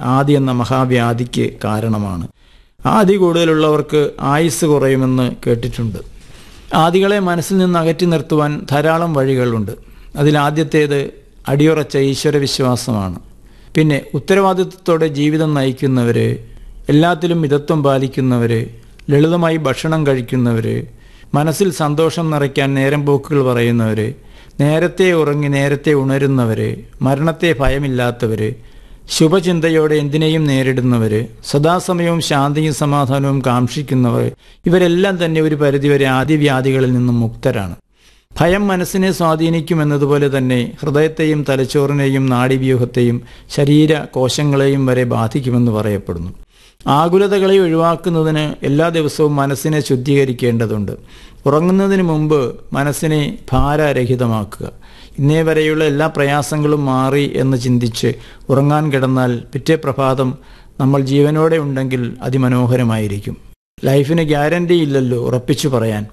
ആദി എന്ന മഹാവ്യാധിക്ക് കാരണമാണ് ആദി കൂടുതലുള്ളവർക്ക് ആയുസ് കുറയുമെന്ന് കേട്ടിട്ടുണ്ട് ആദികളെ മനസ്സിൽ നിന്ന് അകറ്റി നിർത്തുവാൻ ധാരാളം വഴികളുണ്ട് അതിലാദ്യത്തേത് അടിയുറച്ച ഈശ്വരവിശ്വാസമാണ് പിന്നെ ഉത്തരവാദിത്വത്തോടെ ജീവിതം നയിക്കുന്നവർ എല്ലാത്തിലും മിതത്വം പാലിക്കുന്നവർ ലളിതമായി ഭക്ഷണം കഴിക്കുന്നവർ മനസ്സിൽ സന്തോഷം നിറയ്ക്കാൻ നേരം പോക്കുകൾ പറയുന്നവർ നേരത്തെ ഉറങ്ങി നേരത്തെ ഉണരുന്നവർ മരണത്തെ ഭയമില്ലാത്തവർ ശുഭചിന്തയോടെ എന്തിനേയും നേരിടുന്നവർ സദാസമയവും ശാന്തിയും സമാധാനവും കാക്ഷിക്കുന്നവർ ഇവരെല്ലാം തന്നെ ഒരു പരിധിവരെ ആദിവ്യാധികളിൽ നിന്നും മുക്തരാണ് ഭയം മനസ്സിനെ സ്വാധീനിക്കുമെന്നതുപോലെ തന്നെ ഹൃദയത്തെയും തലച്ചോറിനെയും നാഡീവ്യൂഹത്തെയും ശരീര കോശങ്ങളെയും വരെ ബാധിക്കുമെന്ന് പറയപ്പെടുന്നു ആകുലതകളെ ഒഴിവാക്കുന്നതിന് എല്ലാ ദിവസവും മനസ്സിനെ ശുദ്ധീകരിക്കേണ്ടതുണ്ട് ഉറങ്ങുന്നതിന് മുമ്പ് മനസ്സിനെ ഭാരരഹിതമാക്കുക ഇന്നേ വരെയുള്ള എല്ലാ പ്രയാസങ്ങളും മാറി എന്ന് ചിന്തിച്ച് ഉറങ്ങാൻ കിടന്നാൽ പിറ്റേ പ്രഭാതം നമ്മൾ ജീവനോടെ ഉണ്ടെങ്കിൽ അതിമനോഹരമായിരിക്കും ലൈഫിന് ഗ്യാരണ്ടി ഇല്ലല്ലോ ഉറപ്പിച്ചു പറയാൻ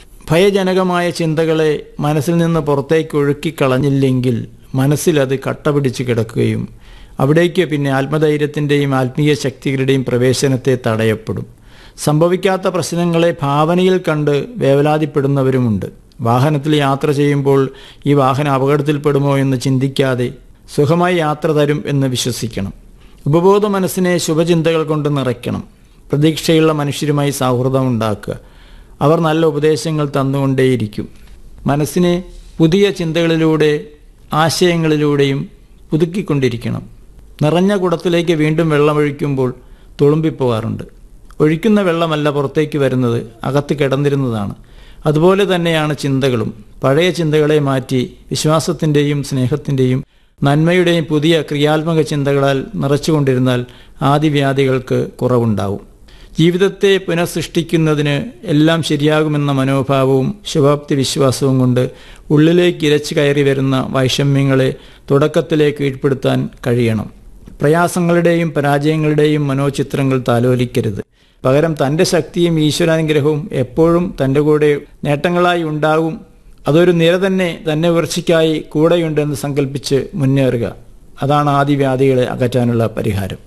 ഭയജനകമായ ചിന്തകളെ മനസ്സിൽ നിന്ന് പുറത്തേക്ക് ഒഴുക്കിക്കളഞ്ഞില്ലെങ്കിൽ മനസ്സിലത് കട്ട പിടിച്ച് കിടക്കുകയും അവിടേക്ക് പിന്നെ ആത്മധൈര്യത്തിൻ്റെയും ആത്മീയ ശക്തികളുടെയും പ്രവേശനത്തെ തടയപ്പെടും സംഭവിക്കാത്ത പ്രശ്നങ്ങളെ ഭാവനയിൽ കണ്ട് വേവലാതിപ്പെടുന്നവരുമുണ്ട് വാഹനത്തിൽ യാത്ര ചെയ്യുമ്പോൾ ഈ വാഹനം അപകടത്തിൽപ്പെടുമോ എന്ന് ചിന്തിക്കാതെ സുഖമായി യാത്ര തരും എന്ന് വിശ്വസിക്കണം ഉപബോധ മനസ്സിനെ ശുഭചിന്തകൾ കൊണ്ട് നിറയ്ക്കണം പ്രതീക്ഷയുള്ള മനുഷ്യരുമായി സൗഹൃദം ഉണ്ടാക്കുക അവർ നല്ല ഉപദേശങ്ങൾ തന്നുകൊണ്ടേയിരിക്കും മനസ്സിനെ പുതിയ ചിന്തകളിലൂടെ ആശയങ്ങളിലൂടെയും പുതുക്കിക്കൊണ്ടിരിക്കണം നിറഞ്ഞ കുടത്തിലേക്ക് വീണ്ടും വെള്ളമൊഴിക്കുമ്പോൾ തുളുമ്പിപ്പോകാറുണ്ട് ഒഴിക്കുന്ന വെള്ളമല്ല പുറത്തേക്ക് വരുന്നത് അകത്ത് കിടന്നിരുന്നതാണ് അതുപോലെ തന്നെയാണ് ചിന്തകളും പഴയ ചിന്തകളെ മാറ്റി വിശ്വാസത്തിൻ്റെയും സ്നേഹത്തിൻ്റെയും നന്മയുടെയും പുതിയ ക്രിയാത്മക ചിന്തകളാൽ നിറച്ചുകൊണ്ടിരുന്നാൽ ആദിവ്യാധികൾക്ക് കുറവുണ്ടാവും ജീവിതത്തെ പുനഃസൃഷ്ടിക്കുന്നതിന് എല്ലാം ശരിയാകുമെന്ന മനോഭാവവും ശുഭാപ്തി വിശ്വാസവും കൊണ്ട് ഉള്ളിലേക്ക് ഇരച്ചു കയറി വരുന്ന വൈഷമ്യങ്ങളെ തുടക്കത്തിലെ കീഴ്പ്പെടുത്താൻ കഴിയണം പ്രയാസങ്ങളുടെയും പരാജയങ്ങളുടെയും മനോചിത്രങ്ങൾ താലോലിക്കരുത് പകരം തൻ്റെ ശക്തിയും ഈശ്വരാനുഗ്രഹവും എപ്പോഴും തൻ്റെ കൂടെ നേട്ടങ്ങളായി ഉണ്ടാകും അതൊരു നിര തന്നെ തന്നെ ഉയർച്ചയ്ക്കായി കൂടെയുണ്ടെന്ന് സങ്കല്പിച്ച് മുന്നേറുക അതാണ് ആദിവ്യാധികളെ അകറ്റാനുള്ള പരിഹാരം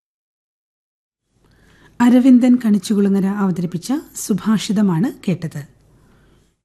അരവിന്ദൻ കണിച്ചുകുളങ്ങര അവതരിപ്പിച്ച സുഭാഷിതമാണ് കേട്ടത്